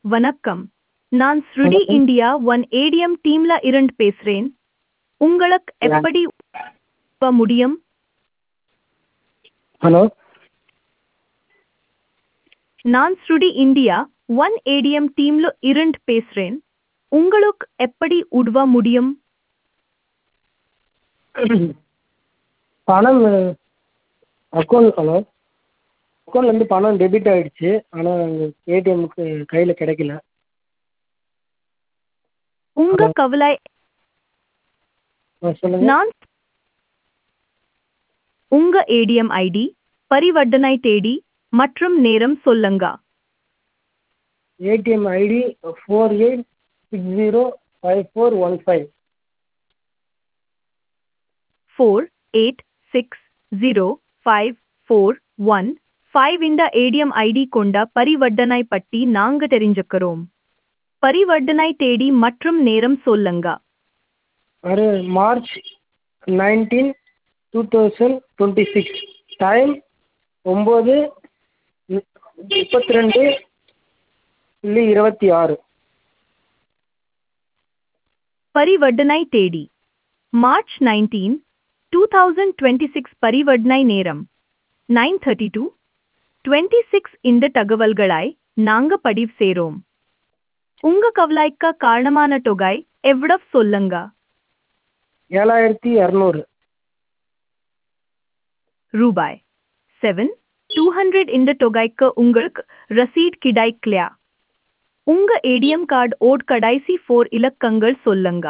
வணக்கம் நான் ஸ்ருடி வணக்கம். இந்தியா ஒன் ஏடிஎம் டீம்ல இருந்து பேசுறேன் உங்களுக்கு எப்படி உதவ முடியும் ஹலோ நான் ஸ்ருடி இந்தியா ஒன் ஏடிஎம் டீம்ல இருந்து பேசுறேன் உங்களுக்கு எப்படி உதவ முடியும் பணம் அக்கௌண்ட் ஹலோ அக்கௌண்ட்லேருந்து பணம் டெபிட் ஆகிடுச்சு ஆனால் ஏடிஎம்க்கு கையில் கிடைக்கல உங்க ஹலோ. கவலை ஆ சொல்லுங்கள் நான் உங்க ஏடிஎம் ஐடி பரிவர்த்தனை தேதி மற்றும் நேரம் சொல்லுங்க ATM ID four eight six zero five four one five four eight six zero five four one five இந்த ஏடிஎம் ஐடி கொண்ட பரிவர்த்தனை பற்றி நாங்க தெரிஞ்சுக்கிறோம் பரிவர்த்தனை தேதி மற்றும் நேரம் சொல்லுங்க அது March nineteen two thousand twenty six time ஒம்பது முப்பத்தி ரெண்டு புள்ளி இருபத்தி ஆறு பரிவர்த்தனை தேதி March nineteen two thousand twenty six பரிவர்த்தனை நேரம் nine thirty two twenty six இந்த தகவல்களாய் நாங்க பதிவு சேரோம் உங்க கவலைக்க காரணமான தொகை எவ்வளவு சொல்லுங்க ஏழாயிரத்தி இரநூறு ரூபாய் செவன் டூ ஹண்ட்ரட் இந்த தொகைக்கு உங்களுக்கு ரசீட் கிடைக்கலையா உங்க ஏடிஎம் கார்டு ஓட் கடைசி ஃபோர் இலக்கங்கள் சொல்லுங்க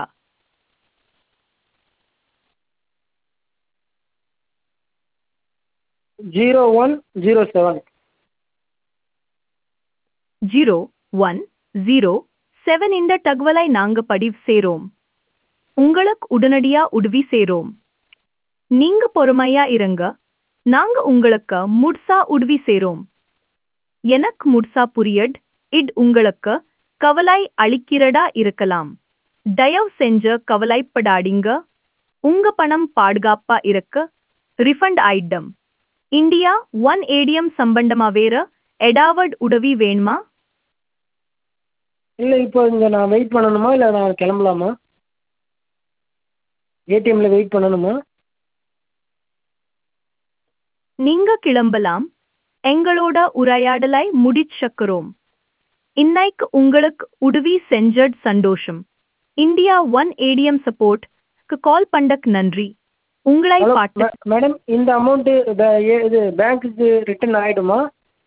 zero one zero seven zero one zero seven இந்த தகவலை நாங்க பதிவு சேரோம் உங்களுக்கு உடனடியா உதவி சேரோம் நீங்க பொறுமையா இருங்க நாங்க உங்களுக்கு முட்சா உதவி சேரோம் எனக்கு முட்சா புரியட் இட் உங்களுக்கு கவலை அளிக்கிறதா இருக்கலாம் தயவு செஞ்சு கவலைப்படாதீங்க உங்க பணம் பாதுகாப்பா இருக்க ரிஃபண்ட் ஆயிடும் இந்தியா ஒன் ஏடிஎம் சம்பந்தமா வேற எடாவட் உதவி வேணுமா இல்லை இப்போ இங்கே நான் வெயிட் பண்ணணுமா இல்லை நான் கிளம்பலாமா ஏடிஎம்மில் வெயிட் பண்ணணுமா நீங்க கிளம்பலாம் எங்களோட உரையாடலை முடிச்சுக்கிறோம் இன்னைக்கு உங்களுக்கு உதவி செஞ்சட் சந்தோஷம் India one ATM support call பண்ணக் நன்றி உங்களை ஹலோ பாட்டு மே- மேடம் இந்த அமௌண்ட்டு இது பேங்க்குக்கு ரிட்டர்ன் ஆகிடுமா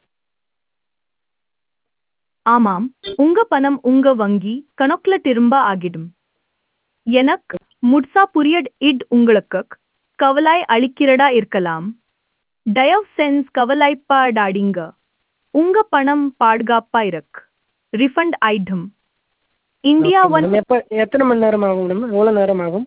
ஆமாம் உங்க பணம் உங்க வங்கி கணக்குல திரும்ப ஆகிடும் எனக்கு முட்சா புரியட் இட் உங்களுக்கு கவலை அளிக்கிறதா இருக்கலாம் தயவு சென்ஸ் கவலைப்படாதீங்க உங்க பணம் பாதுகாப்பா இருக்கு ரிஃபண்ட் ஆயிடும் இந்தியா ஓகே ஒன் மேடம் எப்போ எத்தனை மணி நேரம் ஆகும் மேடம் எவ்வளோ நேரம் ஆகும்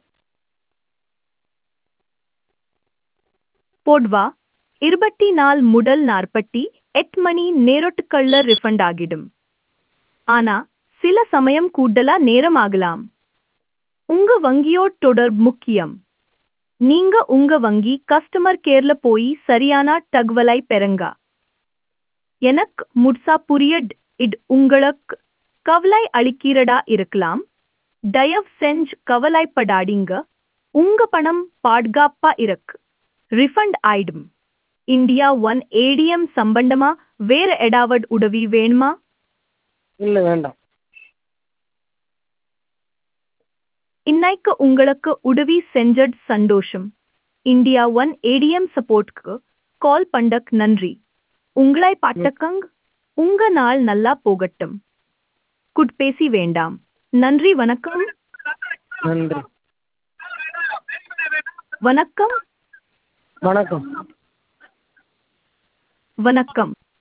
போட்வா இருபத்தி நாள் முதல் நாற்பத்தி எட்டு மணி நேரத்துக்குள்ள ரிஃபண்ட் ஆகிடும் ஆனா சில சமயம் கூடுதலா நேரம் ஆகலாம் உங்க வங்கியோட தொடர்பு முக்கியம் நீங்க உங்க வங்கி கஸ்டமர் கேர்ல போய் சரியான தகவலை பெறுங்க எனக்கு முட்சா புரியட் இட் உங்களுக்கு கவலை அளிக்கிறதா இருக்கலாம் தயவு செஞ்சு கவலைப்படாதீங்க உங்க பணம் பாதுகாப்பா இருக்கு ரிஃபண்ட் ஆயிடும் இந்தியா ஒன் ஏடிஎம் சம்பந்தமா வேற எடாவட் உதவி வேணுமா இல்லை வேண்டாம் இன்னைக்கு உங்களுக்கு உதவி செஞ்சட் சந்தோஷம் இந்தியா ஒன் ஏடிஎம் சப்போர்ட்க்கு கால் பண்ணக் நன்றி உங்களை பாட்டக்கங் உங்க நாள் நல்லா போகட்டும் குட்பேசி வேண்டாம் நன்றி வணக்கம் நன்றி வணக்கம் வணக்கம் வணக்கம்